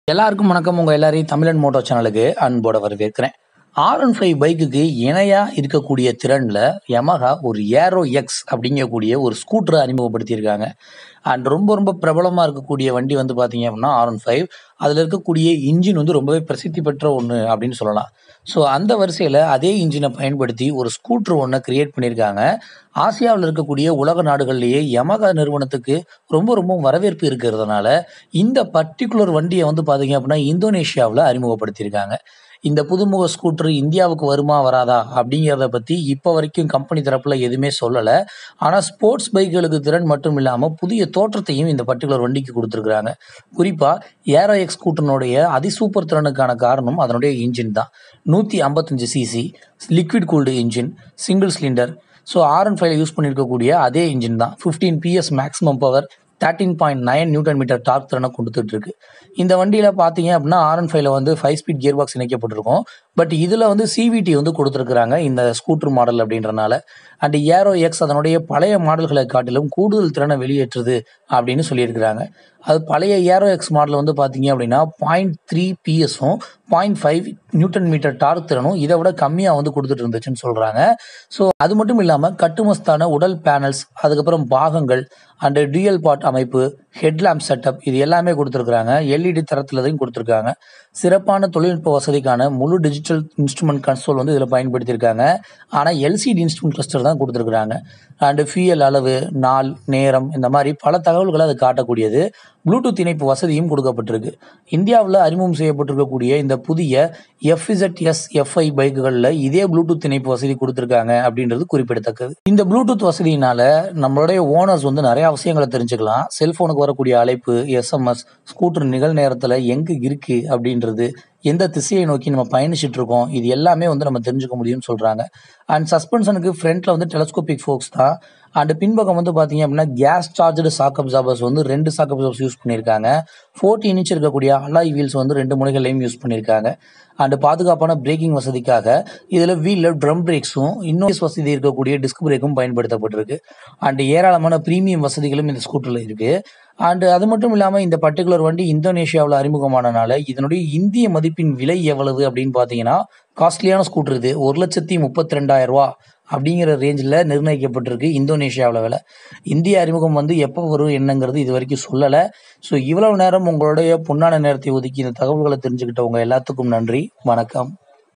எல்லாருக்கும் வணக்கம் உங்கள் எல்லாரையும் தமிழன் மோட்டோ சேனலுக்கு அன்போட வரவேற்கிறேன் ஆர் ஒன் ஃபைவ் பைக்குக்கு இணையாக இருக்கக்கூடிய திறனில் Yamaha ஒரு ஏரோ எக்ஸ் அப்படிங்கக்கூடிய ஒரு ஸ்கூட்டரை அறிமுகப்படுத்தியிருக்காங்க அண்ட் ரொம்ப ரொம்ப பிரபலமாக இருக்கக்கூடிய வண்டி வந்து பார்த்தீங்க அப்படின்னா ஆர் ஒன் ஃபைவ் அதில் இருக்கக்கூடிய இன்ஜின் வந்து ரொம்பவே பிரசித்தி பெற்ற ஒன்று அப்படின்னு சொல்லலாம் ஸோ அந்த வரிசையில் அதே இன்ஜினை பயன்படுத்தி ஒரு ஸ்கூட்டர் ஒன்றை கிரியேட் பண்ணியிருக்காங்க ஆசியாவில் இருக்கக்கூடிய உலக நாடுகள்லேயே Yamaha நிறுவனத்துக்கு ரொம்ப ரொம்ப வரவேற்பு இருக்கிறதுனால இந்த பர்டிகுலர் வண்டியை வந்து பார்த்தீங்க அப்படின்னா இந்தோனேஷியாவில் அறிமுகப்படுத்தியிருக்காங்க இந்த புதுமுக ஸ்கூட்டர் இந்தியாவுக்கு வருமா வராதா அப்படிங்கிறத பற்றி இப்போ வரைக்கும் கம்பெனி தரப்பில் எதுவுமே சொல்லலை ஆனால் ஸ்போர்ட்ஸ் பைக்குகளுக்கு திறன் மட்டும் இல்லாமல் புதிய தோற்றத்தையும் இந்த பர்டிகுலர் வண்டிக்கு கொடுத்துருக்குறாங்க குறிப்பாக ஏரோ எக்ஸ் ஸ்கூட்டனுடைய அதிசூப்பர் திறனுக்கான காரணம் அதனுடைய இன்ஜின் தான் நூற்றி ஐம்பத்தஞ்சு CC liquid cooled engine single cylinder so R and ஃபைவ்ல யூஸ் பண்ணியிருக்கக்கூடிய அதே இன்ஜின் தான் fifteen PS maximum power thirteen point nine newton metre torque திறனை கொடுத்துட்டு இருக்கு இந்த வண்டியில் பார்த்தீங்க அப்படின்னா ஆர் அண்ட் ஃபைவ்ல வந்து ஃபைவ் ஸ்பீட் கியர் பாக்ஸ் இணைக்கப்பட்டிருக்கும் பட் இதில் வந்து சிவிடி வந்து கொடுத்துருக்குறாங்க இந்த ஸ்கூட்டர் மாடல் அப்படின்றனால அண்ட் ஏரோ எக்ஸ் அதனுடைய பழைய மாடல்களை காட்டிலும் கூடுதல் திறனை வெளியேற்றுது அப்படின்னு சொல்லியிருக்கிறாங்க அது பழைய ஏரோ எக்ஸ் மாடல் வந்து பார்த்தீங்க அப்படின்னா பாயிண்ட் த்ரீ பிஎஸும் point five newton metre torque திறனும் இதை விட கம்மியாக வந்து கொடுத்துட்டு இருந்துச்சுன்னு சொல்கிறாங்க ஸோ அது மட்டும் இல்லாமல் கட்டுமஸ்தான உடல் பேனல்ஸ் அதுக்கப்புறம் பாகங்கள் அண்டு டியூயல் பாட் அமைப்பு ஹெட்லாம்ப் செட்டப் இது எல்லாமே கொடுத்துருக்குறாங்க எல்இடி தரத்துலதையும் கொடுத்துருக்காங்க சிறப்பான தொழில்நுட்ப வசதிக்கான முழு டிஜிட்டல் இன்ஸ்ட்ருமெண்ட் கன்சோல் வந்து இதில் பயன்படுத்தியிருக்காங்க ஆனால் எல்சிடி இன்ஸ்ட்ருமெண்ட் கிளஸ்டர் தான் கொடுத்துருக்குறாங்க அண்டு ஃபியூயல் அளவு நாள் நேரம் இந்த மாதிரி பல தகவல்களை அது காட்டக்கூடியது ப்ளூடூத் இணைப்பு வசதியும் கொடுக்கப்பட்டிருக்கு இந்தியாவில் அறிமுகம் செய்யப்பட்டிருக்கக்கூடிய இந்த புதிய எஃப்இசட் எஸ் எஃப்ஐ பைக்குகளில் இதே ப்ளூடூத் இணைப்பு வசதி கொடுத்துருக்காங்க அப்படின்றது குறிப்பிடத்தக்கது இந்த ப்ளூடூத் வசதியினால நம்மளுடைய ஓனர்ஸ் வந்து நிறைய விஷயங்களை தெரிஞ்சுக்கலாம் செல்போனுக்கு வரக்கூடிய அழைப்பு எஸ்எம்எஸ் ஸ்கூட்டர் நிகழ்நேரத்தில் எங்கே இருக்கு அப்படின்றது எந்த திசையை நோக்கி நம்ம பயணிச்சுட்டு இருக்கோம் இது எல்லாமே வந்து நம்ம தெரிஞ்சுக்க முடியும்னு சொல்றாங்க அண்ட் சஸ்பென்ஷனுக்கு ஃப்ரண்ட்ல வந்து டெலஸ்கோபிக் ஃபோக்ஸ் தான் அண்ட் பின்பக்கம் வந்து பார்த்தீங்க அப்படின்னா கேஸ் சார்ஜடு சாக் அப்சார்பர்ஸ் வந்து ரெண்டு சாக் அப்சார்பர்ஸ் யூஸ் பண்ணியிருக்காங்க ஃபோர்டீன் இன்ச் இருக்கக்கூடிய அலாய் வீல்ஸ் வந்து ரெண்டு முனைகளையும் யூஸ் பண்ணியிருக்காங்க அண்ட் பாதுகாப்பான பிரேக்கிங் வசதிக்காக இதில் வீலில் ட்ரம் பிரேக்ஸும் இன்னொரு வசதி இருக்கக்கூடிய டிஸ்க் பிரேக்கும் பயன்படுத்தப்பட்டிருக்கு அண்ட் ஏராளமான ப்ரீமியம் வசதிகளும் இந்த ஸ்கூட்டரில் இருக்குது அண்ட் அது மட்டும் இல்லாமல் இந்த பர்டிகுலர் வண்டி இந்தோனேஷியாவில் அறிமுகமானனால இதனுடைய இந்திய மதிப்பின் விலை எவ்வளவு அப்படின்னு பார்த்தீங்கன்னா காஸ்ட்லியான ஸ்கூட்டர் இது ஒரு லட்சத்தி முப்பத்தி ரெண்டாயிரம் ரூபா அப்படிங்கிற ரேஞ்சில் நிர்ணயிக்கப்பட்டிருக்கு இந்தோனேஷியாவில் விலை இந்திய அறிமுகம் வந்து எப்போ வரும் என்னங்கிறது இது வரைக்கும் சொல்லலை ஸோ இவ்வளவு நேரம் உங்களுடைய பொன்னான நேரத்தை ஒதுக்கி இந்த தகவல்களை தெரிஞ்சுக்கிட்டவங்க எல்லாத்துக்கும் நன்றி வணக்கம்